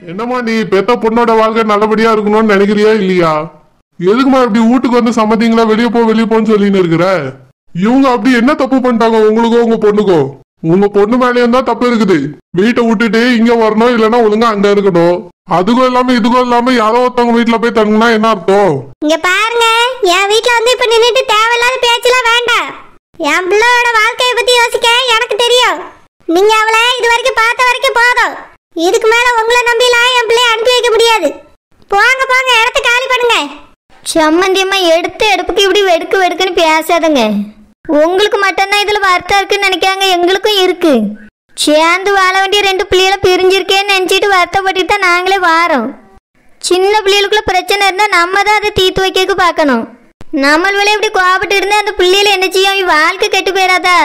என்னம்மா நீ பெத்த பொண்ணோட வாழ்க்கை நல்லபடியா இருக்கணும்னு நினைக்கிறியா இல்லையா எதுக்குமா இப்படி வீட்டுக்கு வந்து சம்மதிங்களா வெளியே போ வெளியே போன்னு சொல்லின்னு இருக்கிற இவங்க அப்படி என்ன தப்பு பண்ணிட்டாங்க உங்களுக்கோ உங்க பொண்ணுக்கோ உங்க பொண்ணு மேலேயும் தான் தப்பு இருக்குது வீட்டை விட்டுட்டு இங்க வரணும் இல்லைன்னா ஒழுங்கா அங்க இருக்கணும் அதுக்கும் இல்லாம இதுக்கும் இல்லாம யாரோ ஒருத்தவங்க வீட்டுல போய் தங்குனா என்ன அர்த்தம் இங்க பாருங்க என் வீட்ல வந்து இப்ப நின்னுட்டு தேவையில்லாத பேச்செல்லாம் வேண்டாம் என் பிள்ளையோட வாழ்க்கைய பத்தி யோசிக்க எனக்கு தெரியும் நீங்க அவளை இது வரைக்கும் பார்த்த வரைக்கும் போதும் இதுக்கு மேல உங்களை நம்பிலாம் என் பிள்ளைய அனுப்பி வைக்க முடியாது போங்க போங்க இடத்த காலி பண்ணுங்க சம்மந்தியம்மா எடுத்த எடுப்புக்கு இப்படி வெடுக்கு வெடுக்குன்னு பேசாதங்க உங்களுக்கு மட்டும்தான் இதுல வருத்தம் இருக்குன்னு நினைக்காங்க எங்களுக்கும் இருக்கு சேர்ந்து வாழ வேண்டிய ரெண்டு பிள்ளைகளை பிரிஞ்சிருக்கேன்னு நினைச்சிட்டு வருத்தப்பட்டுட்டு தான் நாங்களே வாரோம் சின்ன பிள்ளைகளுக்குள்ள பிரச்சனை இருந்தா நம்ம தான் அதை தீர்த்து வைக்க பார்க்கணும் நம்ம வேலையை இப்படி கோபப்பட்டு இருந்தா அந்த பிள்ளைகளை என்ன செய்யும் அவன் வாழ்க்கை கெட்டு போயிடாதா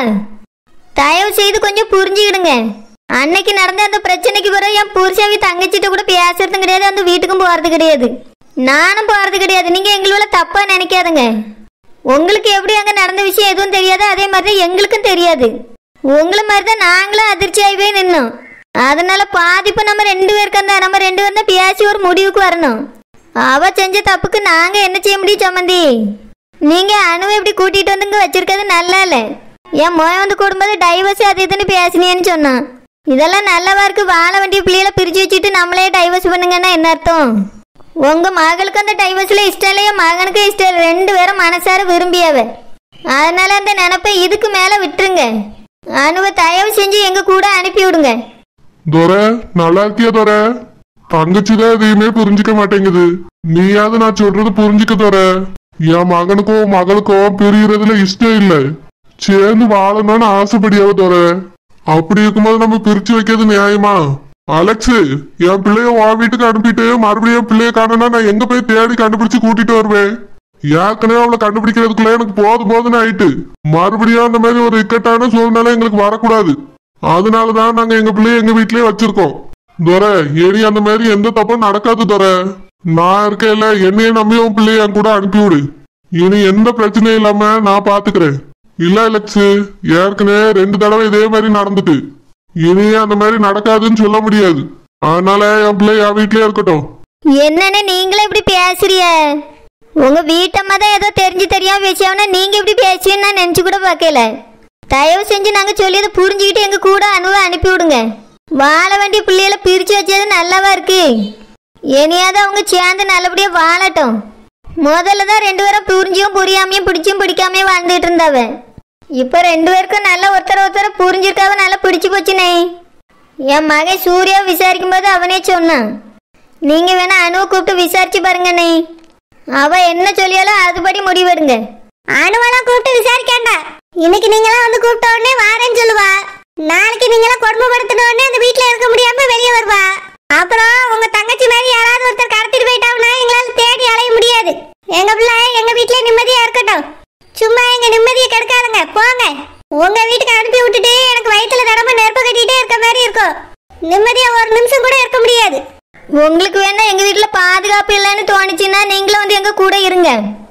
தயவு செய்து கொஞ்சம் புரிஞ்சுக்கிடுங்க அன்னைக்கு நடந்த அந்த பிரச்சனைக்கு பிறகு என் புருஷாவி தங்கச்சிட்ட கூட பேசுறதும் கிடையாது அந்த வீட்டுக்கும் போறது கிடையாது நானும் போறது கிடையாது நீங்க எங்களோட தப்பா நினைக்காதுங்க உங்களுக்கு எப்படி அங்க நடந்த விஷயம் எதுவும் தெரியாது அதே மாதிரி தான் எங்களுக்கும் தெரியாது உங்களை மாதிரி தான் நாங்களும் அதிர்ச்சி ஆகி போய் நின்னோம் அதனால பாதிப்பு நம்ம ரெண்டு பேருக்கு அந்த நம்ம ரெண்டு பேரும் தான் பேசி ஒரு முடிவுக்கு வரணும் அவ செஞ்ச தப்புக்கு நாங்க என்ன செய்ய முடியும் சம்மந்தி நீங்க அணுவை இப்படி கூட்டிட்டு வந்து இங்க வச்சிருக்கிறது நல்லா இல்ல என் மோய் வந்து கூடும்போது டைவர்ஸ் அது இதுன்னு பேசினேன்னு சொன்னான் இதெல்லாம் நல்லவா இருக்கு வாழ வேண்டிய பிள்ளைகளை பிரிச்சு வச்சுட்டு நம்மளே டைவர்ஸ் பண்ணுங்கன்னா என்ன அர்த்தம் உங்க மகளுக்கு அந்த டைவர்ஸ்ல இஷ்டம் இல்லையா மகனுக்கு இஷ்டம் இல்லை ரெண்டு பேரும் மனசார விரும்பியவ அதனால அந்த நினைப்பை இதுக்கு மேல விட்டுருங்க அணுவை தயவு செஞ்சு எங்க கூட அனுப்பி விடுங்க துரை நல்லா இருக்கியா துரை தங்கச்சி தான் எதையுமே புரிஞ்சுக்க மாட்டேங்குது நீயாவது நான் சொல்றது புரிஞ்சுக்க துரை என் மகனுக்கோ மகளுக்கோ பிரியறதுல இஷ்டம் இல்ல சேர்ந்து வாழணும்னு ஆசைப்படியாவ துரை அப்படி இருக்கும்போது நம்ம பிரிச்சு வைக்கிறது நியாயமா அலெக்ஸ் என் பிள்ளைய உன் வீட்டுக்கு அனுப்பிட்டு மறுபடியும் என் பிள்ளைய காணனா நான் எங்க போய் தேடி கண்டுபிடிச்சு கூட்டிட்டு வருவேன் ஏற்கனவே அவளை கண்டுபிடிக்கிறதுக்குள்ள எனக்கு போதும் போதுன்னு ஆயிட்டு மறுபடியும் அந்த மாதிரி ஒரு இக்கட்டான சூழ்நிலை எங்களுக்கு வரக்கூடாது அதனாலதான் நாங்க எங்க பிள்ளைய எங்க வீட்லயே வச்சிருக்கோம் துரை இனி அந்த மாதிரி எந்த தப்பும் நடக்காது துரை நான் இருக்கேன்ல என்னைய நம்பி உன் பிள்ளைய என் கூட அனுப்பிவிடு இனி எந்த பிரச்சனையும் இல்லாம நான் பாத்துக்கிறேன் இல்ல லட்சு ஏற்கனவே ரெண்டு தடவை இதே மாதிரி நடந்துட்டு இனி அந்த மாதிரி நடக்காதுன்னு சொல்ல முடியாது அதனால என் பிள்ளை என் வீட்லயே இருக்கட்டும் என்னன்னு நீங்களே இப்படி பேசுறிய உங்க வீட்டம்மா தான் ஏதோ தெரிஞ்சு தெரியாம விஷயம்னா நீங்க இப்படி பேசுவீன்னு நான் நினைச்சு கூட பார்க்கல தயவு செஞ்சு நாங்க சொல்லியதை புரிஞ்சுக்கிட்டு எங்க கூட அணுவை அனுப்பி விடுங்க வாழ வேண்டிய பிள்ளைகளை பிரிச்சு வச்சது நல்லாவா இருக்கு இனியாவது அவங்க சேர்ந்து நல்லபடியா வாழட்டும் முதல்ல தான் ரெண்டு பேரும் புரிஞ்சும் புரியாமையும் பிடிச்சும் பிடிக்காமையும் வாழ்ந்துட்டு இருந்தாவ இப்போ ரெண்டு பேருக்கும் நல்ல ஒருத்தர் ஒருத்தர் புரிஞ்சிருக்காவ நல்லா பிடிச்சு போச்சுனே என் மகன் சூர்யா விசாரிக்கும் போது அவனே சொன்னான் நீங்க வேணா அணுவை கூப்பிட்டு விசாரிச்சு பாருங்கண்ணே அவ என்ன சொல்லியாலும் அதுபடி முடிவெடுங்க அணுவெல்லாம் கூப்பிட்டு விசாரிக்காண்டா இன்னைக்கு நீங்களாம் வந்து கூப்பிட்ட உடனே வாரேன்னு சொல்லுவா நாளைக்கு நீங்களாம் கொடுமைப்படுத்தின உடனே அந்த வீட்ல இருக்க முடியாம வெளியே வருவா அப்புறம் உங்க தங்கச்சி மாதிரி யாராவது ஒருத்தர் கடத்திட்டு போயிட்டாங்கன்னா எங்களால தேடி அலைய முடியாது எங்க பிள்ளை எங்க வீட்ல நிம்மதியா இருக்கட்டும் சும்மா எங்க நிம்மதியை கெடுக்காதுங்க போங்க உங்க வீட்டுக்கு அனுப்பி விட்டுட்டு எனக்கு வயித்துல தடவை நெருப்பு கட்டிட்டே இருக்க மாதிரி இருக்கும் நிம்மதியா ஒரு நிமிஷம் கூட இருக்க முடியாது உங்களுக்கு வேணா எங்க வீட்டுல பாதுகாப்பு இல்லைன்னு தோணுச்சுன்னா நீங்களும் வந்து எங்க கூட இருங்க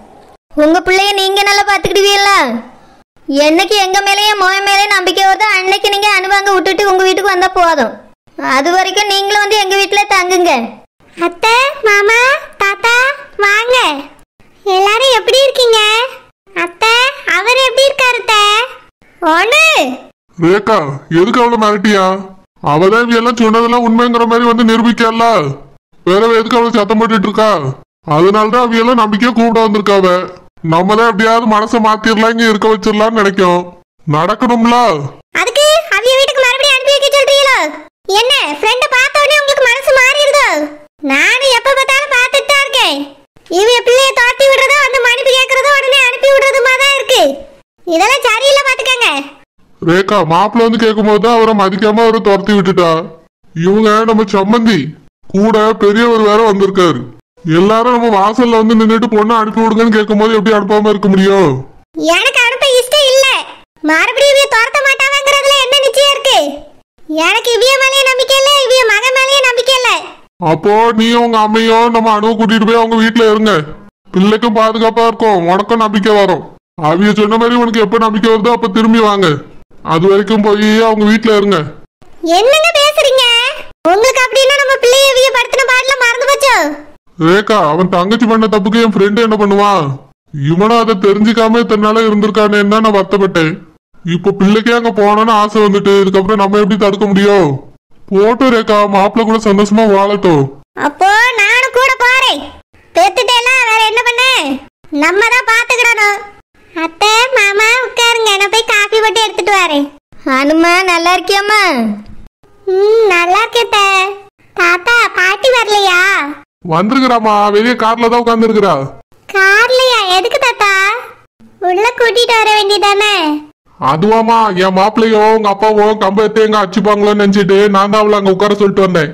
உங்க பிள்ளைய நீங்க நல்லா பாத்துக்கிடுவீங்களா என்னைக்கு எங்க மேலேயும் மோய மேலேயும் நம்பிக்கை வருதோ அன்னைக்கு நீங்க அனுபவங்க விட்டுட்டு உங்க வீட்டுக்கு வந்தா போதும் அது வரைக்கும் நீங்களும் வந்து எங்க வீட்டுல தங்குங்க அத்தை மாமா தாத்தா வாங்க எல்லாரும் எப்படி இருக்கீங்க அத்தை அவர் எப்படி இருக்காரு அத்தை ஒண்ணு ரேகா எதுக்கு அவளை மிரட்டியா அவதான் இவ எல்லாம் சொன்னதெல்லாம் உண்மைங்கிற மாதிரி வந்து நிரூபிக்கல வேற எதுக்கு அவளை சத்தம் போட்டுட்டு இருக்கா அதனாலதான் அவிய எல்லாம் நம்பிக்கையா கூப்பிட வந்திருக்காவ நம்ம தான் எப்படியாவது மனசை மாத்திரலாம் இங்க இருக்க வச்சிடலாம்னு நினைக்கும் நடக்கணும்ல அதுக்கு அவிய வீட்டுக்கு மறுபடியும் அனுப்பி வைக்க சொல்றீங்களோ என்ன ஃப்ரெண்ட பார்த்த உடனே உங்களுக்கு மனசு மாறிடுதோ நானும் எப்ப பார்த்தாலும் பார்த்துட்டு தான் இருக்கேன் இவ பிள்ளைய தோட்டி விடுறதோ வந்து மன்னிப்பு கேட்கறதோ உடனே அனுப்பி விடுறதுமா தான் இருக்கு இதெல்லாம் சரியில்லை பாத்துக்கங்க ரேகா மாப்பிள்ள வந்து கேட்கும்போது தான் அவரை மதிக்காம அவரை துரத்தி விட்டுட்டா இவங்க நம்ம சம்மந்தி கூட பெரியவர் வேற வந்திருக்காரு எல்லாரும் நம்ம வாசல்ல வந்து நின்னுட்டு பொண்ணை அனுப்பி விடுங்கன்னு கேட்கும்போது எப்படி அனுப்பாம இருக்க முடியும் எனக்கு அனுப்ப இஷ்டம் இல்ல மறுபடியும் இவிய துரத்த மாட்டாங்கங்கிறதுல என்ன நிச்சயம் இருக்கு எனக்கு இவிய மேலேயே நம்பிக்கை இல்ல இவிய மகன் மேலேயே நம்பிக்கை இல்ல அப்போ நீயும் உங்க அம்மையும் நம்ம அணுவை கூட்டிட்டு போய் அவங்க வீட்டுல இருங்க பிள்ளைக்கும் பாதுகாப்பா இருக்கும் உனக்கும் நம்பிக்கை வரும் அவிய சொன்ன மாதிரி உனக்கு எப்ப நம்பிக்கை வருதோ அப்ப திரும்பி வாங்க அது வரைக்கும் போய் அவங்க வீட்டுல இருங்க என்னங்க பேசுறீங்க உங்களுக்கு அப்படின்னா நம்ம பிள்ளைய படுத்தின பாடல மறந்து போச்சோ ரேகா அவன் தங்கச்சி பண்ண தப்புக்கு என் ஃப்ரெண்டு என்ன பண்ணுவான் இவனும் அதை தெரிஞ்சுக்காம இத்தனால இருந்திருக்கானேன்னு தான் நான் வருத்தப்பட்டேன் இப்போ பிள்ளைக்கே அங்க போனோன்னு ஆசை வந்துட்டு இதுக்கப்புறம் நம்ம எப்படி தடுக்க முடியும் போட்டும் ரேகா மாப்பிள்ள கூட சந்தோஷமா வாழட்டும் அப்போ நானும் கூட போறேன் பெத்துட்டேல வேற என்ன பண்ண நம்ம தான் பாத்துக்கிடணும் அத்தை மாமா உட்காருங்க நான் போய் காஃபி போட்டு எடுத்துட்டு வரேன் அனுமா நல்லா இருக்கியாம்மா ம் நல்லா இருக்கேத்த தாத்தா பாட்டி வரலையா வந்திருக்கிறாமா வெளியே கார்ல தான் உட்கார்ந்து இருக்கிறா கார்லயா எதுக்கு தாத்தா உள்ள கூட்டிட்டு வர வேண்டியதானே அதுவாமா என் மாப்பிள்ளையோ உங்க அப்பாவோ கம்ப எடுத்து எங்க அடிச்சுப்பாங்களோன்னு நினைச்சிட்டு நான் தான் அவளை அங்க உட்கார சொல்லிட்டு வந்தேன்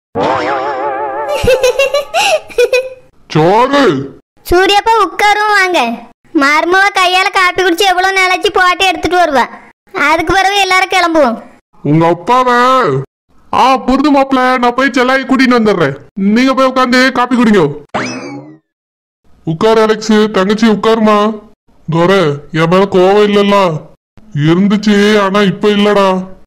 சோறு சூர்யாப்பா உட்காரும் வாங்க மருமவ கையால காப்பி குடிச்சு எவ்வளவு நாளாச்சு போட்டு எடுத்துட்டு வருவா அதுக்கு பிறகு எல்லாரும் கிளம்புவோம் உங்க அப்பாவை ஆ புரிது மாப்பிள்ள நான் போய் செல்லாய் கூட்டிட்டு வந்துடுறேன் நீங்க போய் உட்காந்து காப்பி குடிங்க உட்காரு அலெக்ஸ் தங்கச்சி உட்காருமா தோர என் மேல கோவம் இல்லல்ல இருந்துச்சு ஆனா இப்ப இல்லடா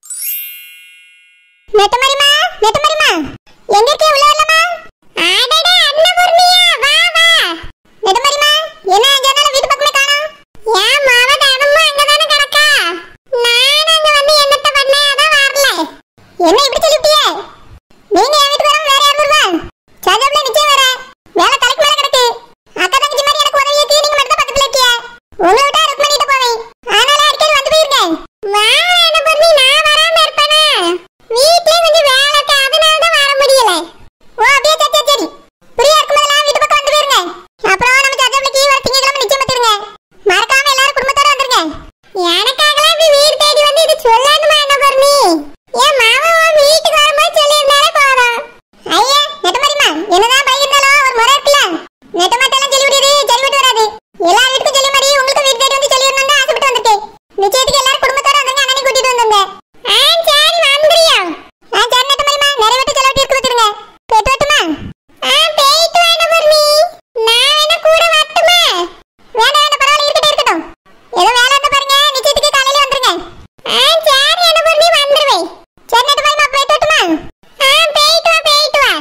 நெட்டமரிமா நெட்டமரிமா எங்க இருக்கே உள்ள வரலாமா ஆடடா அன்னபூர்ணியா வா வா நெட்டமரிமா என்ன ஜன்னல வீட்டு பக்கமே காணோம் ஏன் மாவ தினமும் அங்க தானே கிடக்கா நான் அங்க வந்து என்னத்த பண்ணேன் அதான் வரல என்ன இப்படி சொல்லிட்டியே நீங்க என் வீட்டுக்கு வராம வேற யார் வருவா சஜப்ல நிச்சயம் வர வேலை தலைக்கு மேல கிடக்கு அக்கா தங்கச்சி மாதிரி எனக்கு உதவிக்கு நீங்க மட்டும் தான் பக்கத்துல இருக்கிய உங்களை விட்டா ருக்மணிட்ட போவேன் அதனால அடிக்கடி வந்து போயிருக்கேன் வா என்ன பண்ணி நான் வராம இருப்பேனா வீட்லயே கொஞ்சம் வேலை இருக்கு அதனால தான் வர முடியல ஓ அப்படியே சரி சரி சரி பிரியா இருக்கும்போதெல்லாம் வீட்டு பக்கம் வந்து போயிருங்க அப்புறம் நம்ம சஜப்லிக்கு வர திங்கக்கிழமை நிச்சயம் பத்திருங்க மறக்காம எல்லாரும் குடும்பத்தோட வந்துருங்க எனக்காகலாம் இப்படி வீடு தேடி வந்து இது சொல்லணுமா என்ன பண்ணி என் மாமா உன் வீட்டுக்கு வரும்போது சொல்லியிருந்தாலே போதும் ஐயா நெட்டமாரிமா என்னதான் பையிருந்தாலும் ஒரு முறை இருக்குல்ல நெட்டமாட்டெல்லாம் சொல்லி விடுறது சரிபட்டு வராது எல்லா வீட்டுக்கும் சொல்லி மாதிரி உங்களுக்கு வீட்டு தேடி வந்து சொல்லிடணும்னு ஆசைப்பட்டு வந்திருக்கேன் நிச்சயத்துக்கு எல்லாரும் குடும்பத்தோட வந்துங்க அண்ணனை கூட்டிட்டு வந்துங்க ஆ சரி வந்துறியா ஆ சரி நெட்டமாரிமா நிறைய வீட்டு செலவட்டி இருக்கு வச்சிருங்க போயிட்டு வரட்டுமா ஆ போயிட்டு வாங்க முர்மி நான் வேணா கூட வரட்டுமா வேண்டாம் வேண்டாம் பரவாயில்ல இருக்கட்டும் இருக்கட்டும் ஏதோ வேலை இருந்தா பாருங்க நிச்சயத்துக்கு காலையில வந்துருங்க ஆ சரி என்ன முர்மி வந்துருவேன் சரி நெட்டமாரிமா போயிட்டு வரட்டுமா ஆ போயிட்டு வா போயிட்டு வா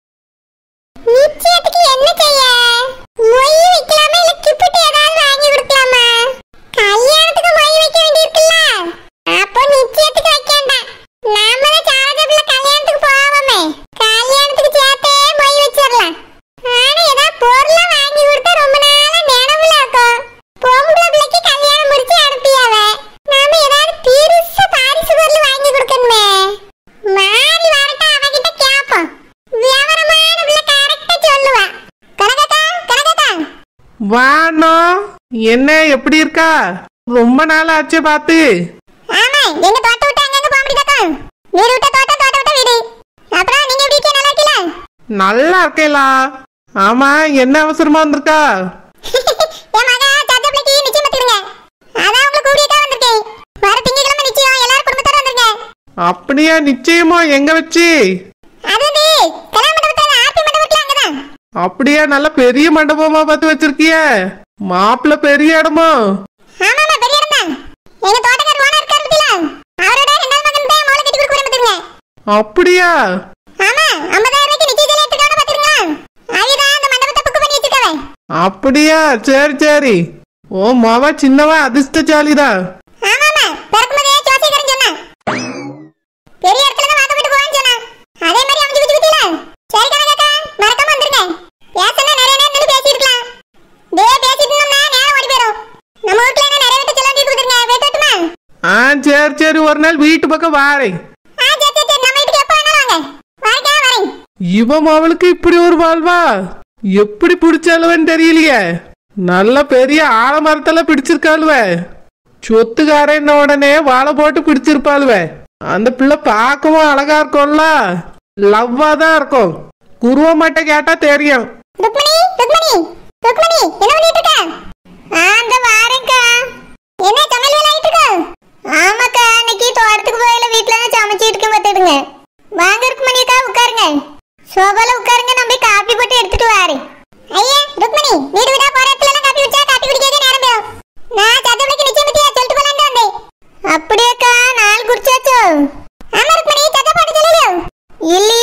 நிச்சயத்துக்கு என்ன செய்ய மொய் வைக்கலாமா இல்ல கிப்பிட்டு ஏதாவது வாங்கி கொடுக்கலாமா கல்யாணத்துக்கு மொய் வைக்க வேண்டியிருக்குல்ல அப்போ நிச்சயத்துக்கு வைக்க வேண்டாம் நாம தான் சாரஜபிள்ள கல்யாணத்துக்கு போவோமே கல்யாணத்துக்கு சேர்த்தே மொய் வச்சிடலாம் ஆனா ஏதாவது பொருளை வாங்கி கொடுத்தா ரொம்ப நாளா நினைவுல இருக்கும் பொம்பளை பிள்ளைக்கு கல்யாணம் முடிச்சு அனுப்பியாவ நாம ஏதாவது பெருசா பாரிசு பொருள் வாங்கி கொடுக்கணுமே மாறி வரட்டா அவகிட்ட கேப்போம் விவரமான பிள்ளை கரெக்டா சொல்லுவா கனகத்தா கனகத்தா வானோ என்ன எப்படி இருக்கா ரொம்ப நாள் ஆச்சு பார்த்து ஆமா எங்க தோட்ட விட்டு அங்கங்க போக முடியாதா வீடு விட்ட தோட்டம் தோட்டம் விட்ட வீடு அப்புறம் நீங்க எப்படி இருக்கீங்க நல்லா இருக்கீங்களா நல்லா இருக்கேலா ஆமா என்ன அவசரமா வந்திருக்கா என் மகா சஜப்ளிக்கு நிச்சயம் பத்திருங்க அதான் உங்களை கூடியக்கா வந்திருக்கேன் வர திங்கக்கிழமை நிச்சயம் எல்லாரும் குடும்பத்தோட வந்துருங்க அப்படியா நிச்சயமோ எங்க வச்சு அது வந்து கல்யாண மண்டபத்துல ஆர்த்தி மண்டபத்துல அங்கதான் அப்படியா நல்ல பெரிய மண்டபமா பார்த்து வச்சிருக்கிய மாப்பிள்ள பெரிய இடமோ ஆமாமா பெரிய இடம் தான் எங்க தோட்டக்காரர் ஓனர் இருக்காரு பத்தில அவரோட ரெண்டாவது மகன் தான் மோளை கட்டி கொடுக்குறேன் பத்திருங்க அப்படியா ஆமா 50000 ரூபாய்க்கு நிச்சயம் சொல்லி எடுத்துக்கணும் பாத்துருங்க அதுதான் அந்த மண்டபத்தை புக் பண்ணி வச்சிருக்காவே அப்படியா சரி சரி ஓ மாவா சின்னவா அதிர்ஷ்டசாலிதான் ஆமாமா பிறக்கும்போதே ஜோசியக்காரன் சொன்னான் பெரிய இடத்துல தான் வாக்கப்பட்டு போவான்னு சொன்னான் அதே மாதிரி அமைஞ்சு வச்சு பத்தியில சரி கனகாக்கா மறக்காம வந்துருங்க பேசணும் நிறைய நேரம் நின்னு பேசியிருக்கலாம் டே பேசிட்டு இருந்தோம்னா நேரம் ஓடி போயிடும் நம்ம வீட்ல என்ன நிறைய வீட்டு செலவு கொடுத்துருங்க போயிட்டு வரட்டுமா ஆ சரி சரி ஒரு நாள் வீட்டு பக்கம் வாரேன் ஆ சரி சரி சரி நம்ம வீட்டுக்கு எப்போ வேணாலும் வாங்க வரேன் வரேன் இவன் அவளுக்கு இப்படி ஒரு வாழ்வா எப்படி பிடிச்சாலுவன்னு தெரியலையே நல்ல பெரிய ஆலமரத்தெல்லாம் பிடிச்சிருக்காளுவ சொத்துக்காரன் உடனே வாழை போட்டு பிடிச்சிருப்பாளுவ அந்த பிள்ளை பார்க்கவும் அழகா இருக்கும்ல லவ்வா தான் இருக்கும் குருவ மட்டும் கேட்டா தெரியும் ருக்மணி ருக்மணி ருக்மணி என்ன பண்ணிட்டு இருக்க ஆ அந்த வாரேன்க்கா என்ன சமையல் வேலை ஆயிட்டு இருக்கா ஆமாக்கா இன்னைக்கு தோட்டத்துக்கு போயில வீட்ல தான் சமைச்சிட்டு இருக்கேன் பார்த்துடுங்க வாங்க ருக்மணி அக்கா உட்காருங்க சோபால உட்காருங்க நான் போய் காப்பி போட்டு எடுத்துட்டு வரேன் ஐயா ருக்மணி வீடு வீடா போற இடத்துல எல்லாம் காப்பி குடிச்சா காப்பி குடிக்கவே நேரம் போகும் நான் சதுரக்கு நிச்சயம் பத்தியா சொல்லிட்டு போலான்னு வந்தேன் அப்படியேக்கா நாள் குடிச்சாச்சோ ஆமா ருக்மணி சத்தம் போட்டு சொல்லிடு இல்லையே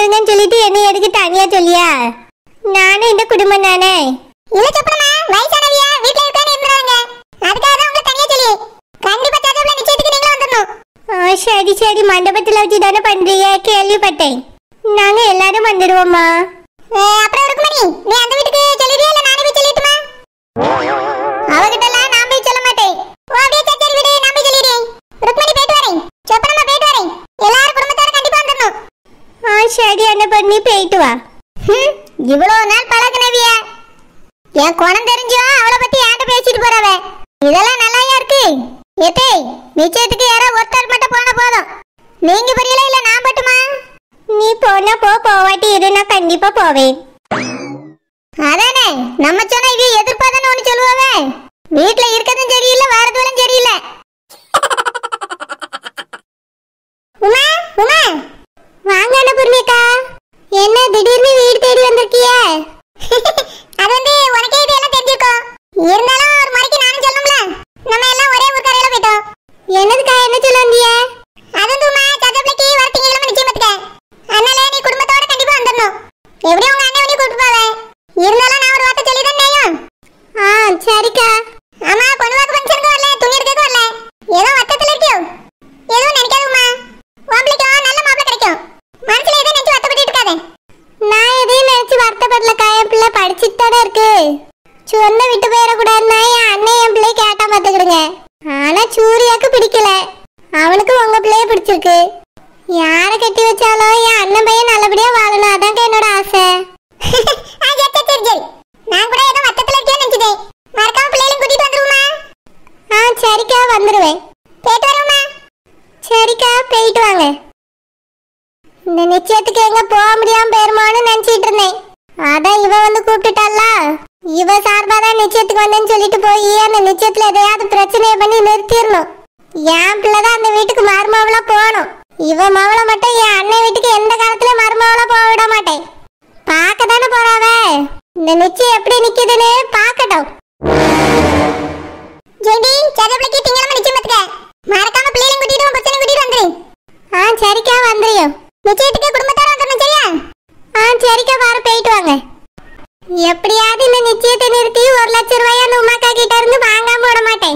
இருந்துக்கங்கன்னு சொல்லிட்டு என்னை எதுக்கு தனியா சொல்லியா நானும் இந்த குடும்பம் தானே இல்ல சொப்பனமா வயசானவியா வீட்ல இருக்கான்னு இருந்தாங்க அதுக்காக தான் உங்களை தனியா சொல்லி கண்டிப்பா சதவுல நிச்சயத்துக்கு நீங்களும் வந்துடணும் ஆ சரி சரி மண்டபத்தில் வச்சு தானே பண்றீங்க கேள்விப்பட்டேன் நாங்க எல்லாரும் வந்துடுவோம்மா அஹ், அப்புறம் ருக்மணி நீ அந்த வீட்டுக்கு சொல்லிடுறியா இல்ல நானே போய் சொல்லிட்டுமா அவகிட்ட எல்லாம் நான் போய் சொல்ல மாட்டேன் ஓ அப்படியே சரி சரி விடு நான் போய் சொல்லிடுறேன் ருக்மணி போயிட்டு வரேன் சொப்பனமா போயிட்டு வரேன் எல்லாரும் குடும்பத்தோட கண்டிப்பா வந்துடணும் ஆ சரி என்ன பண்ணி போயிட்டு வா ஹம், இவ்வளவு நாள் பழகுனவிய என் குணம் தெரிஞ்சோ அவளை பத்தி ஏன்ட்ட பேசிட்டு போறவ இதெல்லாம் நல்லாயா இருக்கு ஏத்தே நிச்சயத்துக்கு யாரோ ஒருத்தர் மட்டும் போன போதும் நீங்க புரியல இல்ல நான் மட்டுமா நீ போனா போ போவாட்டி இரு நான் கண்டிப்பா போவேன் அதானே நம்ம சொன்ன இவ எதிர்பார்த்தானே ஒண்ணு சொல்லுவாவே வீட்ல இருக்கதும் சரியில்லை வரதும் சரியில்லை உமா உமா வாங்க அன்னபூர்ணிக்கா என்ன திடீர்னு வீடு தேடி வந்திருக்கிய அது வந்து உனக்கே இது எல்லாம் தெரிஞ்சிருக்கும் இருந்தாலும் ஒரு முறைக்கு நானும் சொல்லணும்ல நம்ம எல்லாம் ஒரே ஊர்க்கரையில போயிட்டோம் என்னதுக்கா என்ன சொல்ல வந்திய அது வந்து உமா சதப்பிளைக்கு வர திங்கக்கிழமை நிச்சயம் பார்த்துக்க அதனால நீ குடும்பத்தோட கண்டிப்பா வந்துடணும் எப்படியும் உங்க அண்ணன் உன்னை கூட்டு போவே இருந்தாலும் நான் ஒரு வார்த்தை சொல்லி தான் நியாயம் ஆ சரிக்கா ஆமா பொண்ணு வாக்கு ஃபங்க்ஷனுக்கு வரல துணி எடுக்க வரல ஏதோ வட்டத்துல இருக்கியோ எதுவும் நினைக்காதுமா உங்களுக்கும் நல்ல மாப்பிள்ளை கிடைக்கும் மனசுல எதுவும் நினைச்சு வருத்தப்பட்டு இருக்காது நான் எதையும் நினைச்சு வருத்தப்படலக்கா என் பிள்ளை படிச்சுட்டு தானே இருக்கு சொந்த விட்டு போயிடக்கூடாதுன்னா என் அண்ணன் என் பிள்ளைய கேட்டா பார்த்துக்கிடுங்க ஆனா சூர்யாக்கு பிடிக்கல அவனுக்கு உங்க பிள்ளைய பிடிச்சிருக்கு யாரை கட்டி வச்சாலும் என் அண்ணன் பையன் நல்லபடியா வாழணும் அதாங்க என்னோட ஆசை ஆ, சரி, சரி, சரி, சரி. நான் கூட ஏதோ வட்டத்துல இருக்கியோன்னு நினைச்சிட்டேன் மறக்காம பிள்ளைகளையும் கூட்டிட்டு வந்துருமா ஆ சரிக்கா வந்துடுவேன் போயிட்டு வருமா சரிக்கா போயிட்டு வாங்க இந்த நிச்சயத்துக்கு எங்க போக முடியாம போயிருமான்னு நினைச்சிட்டு இருந்தேன் அதான் இவ வந்து கூப்பிட்டுட்டால இவ சார்பா தான் நிச்சயத்துக்கு வந்தேன்னு சொல்லிட்டு போய் அந்த நிச்சயத்துல எதையாவது பிரச்சனையை பண்ணி நிறுத்திடணும் என் பிள்ளை தான் அந்த வீட்டுக்கு மருமவளா போகணும் இவ மவளை மட்டும் என் அண்ணன் வீட்டுக்கு எந்த காலத்துல மருமவளா போக விட மாட்டேன் பார்க்க தானே போறாவ இந்த நிச்சயம் எப்படி நிக்குதுன்னு பார்க்கட்டும் ஜெயந்தி சதப்பிளைக்கு திங்கக்கிழமை நிச்சயம் பார்த்துக்க மறக்காம பிள்ளைகளையும் கூட்டிட்டு உன் புருஷனையும் கூட்டிட்டு வந்துரு ஆ சரிக்கா வந்துடும் நிச்சயத்துக்கு குடும்பத்தோட வந்துடணும் சரியா ஆ சரிக்கா வர போயிட்டு வாங்க எப்படியாவது இந்த நிச்சயத்தை நிறுத்தி ஒரு லட்சம் ரூபாய் அந்த உமாக்கா கிட்ட இருந்து வாங்காம விட மாட்டேன்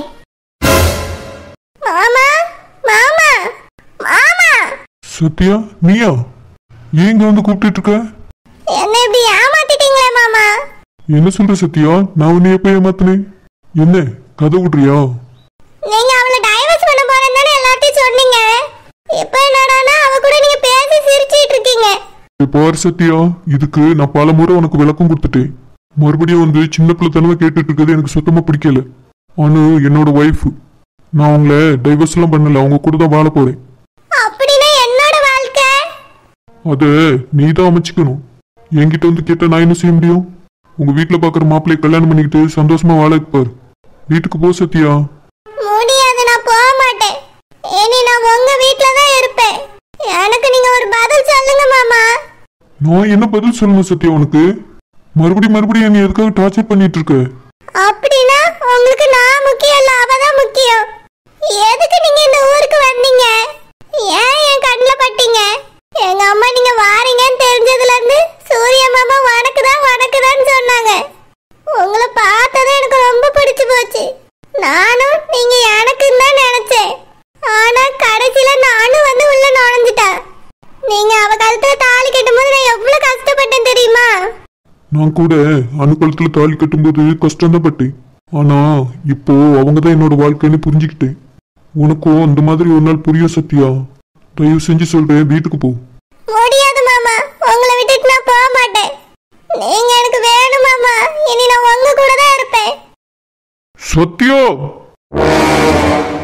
மாமா மாமா மாமா சத்யா நீயா ஏன் இங்க வந்து கூப்பிட்டு இருக்க என்ன இப்படி ஏமாத்திட்டீங்களே மாமா என்ன சொல்ற சத்யா நான் உன்னை எப்ப ஏமாத்தினேன் என்ன கதை விட்றியா நீங்க அவளை டைவர்ஸ் பண்ண போறேன்னு தானே எல்லாத்தையும் சொன்னீங்க இப்போ என்னடான்னா அவ கூட நீங்க பேசி சிரிச்சிட்டு இருக்கீங்க பாரு சத்யா இதுக்கு நான் பல முறை உனக்கு விளக்கம் கொடுத்துட்டேன் மறுபடியும் வந்து சின்ன பிள்ளைத்தனமா கேட்டுட்டு இருக்கிறது எனக்கு சுத்தமா பிடிக்கல அனு என்னோட ஒய்ஃப் நான் அவங்கள டைவர்ஸ் எல்லாம் பண்ணல அவங்க கூட தான் வாழ போறேன் அப்படின்னா என்னோட வாழ்க்கை அதை நீ தான் அமைச்சுக்கணும் என்கிட்ட வந்து கேட்டா நான் என்ன செய்ய முடியும் உங்க வீட்டுல பாக்குற மாப்பிள்ளைய கல்யாணம் பண்ணிக்கிட்டு சந்தோஷமா வாழ வைப்பாரு வீட்டுக்கு போ சத்யா முடியாது நான் போக மாட்டேன் இனி நான் உங்க வீட்ல தான் இருப்பேன் எனக்கு நீங்க ஒரு பதில் சொல்லுங்க மாமா நான் என்ன பதில் சொல்லணும் சத்யா உனக்கு மறுபடியும் மறுபடியும் நீ எதுக்காக டார்ச்சர் பண்ணிட்டு இருக்க அப்படின்னா உங்களுக்கு நான் முக்கியம் இல்ல அவ தான் முக்கியம் எதுக்கு நீங்க இந்த ஊருக்கு வந்தீங்க ஏன் என் கண்ணில் பட்டீங்க எங்க அம்மா நீங்க வாரீங்கன்னு தெரிஞ்சதுல இருந்து சூரிய மாமா உனக்கு தான் உனக்கு தான் சொன்னாங்க உங்களை பார்த்தது எனக்கு ரொம்ப பிடிச்சு போச்சு நானும் நீங்க எனக்குன்னு தான் நினைச்சேன் ஆனா கடைசியில நானும் வந்து உள்ள நுழைஞ்சிட்டேன் நீங்க அவ கழுத்துல தாலி கட்டும்போது நான் எவ்வளவு கஷ்டப்பட்டேன் தெரியுமா நான் கூட அணுக்களத்துல தாலி கட்டும்போது கஷ்டம்தான் பட்டேன் ஆனா இப்போ அவங்க தான் என்னோட வாழ்க்கைன்னு புரிஞ்சுக்கிட்டேன் உனக்கும் அந்த மாதிரி ஒரு நாள் புரியும் சத்யா தயவு செஞ்சு சொல்றேன் வீட்டுக்கு போ முடியாது மாமா உங்களை விட்டுட்டு நான் போக மாட்டேன் நீங்க எனக்கு வேணும் மாமா இனி நான் உங்க கூட தான் இருப்பேன் சத்யா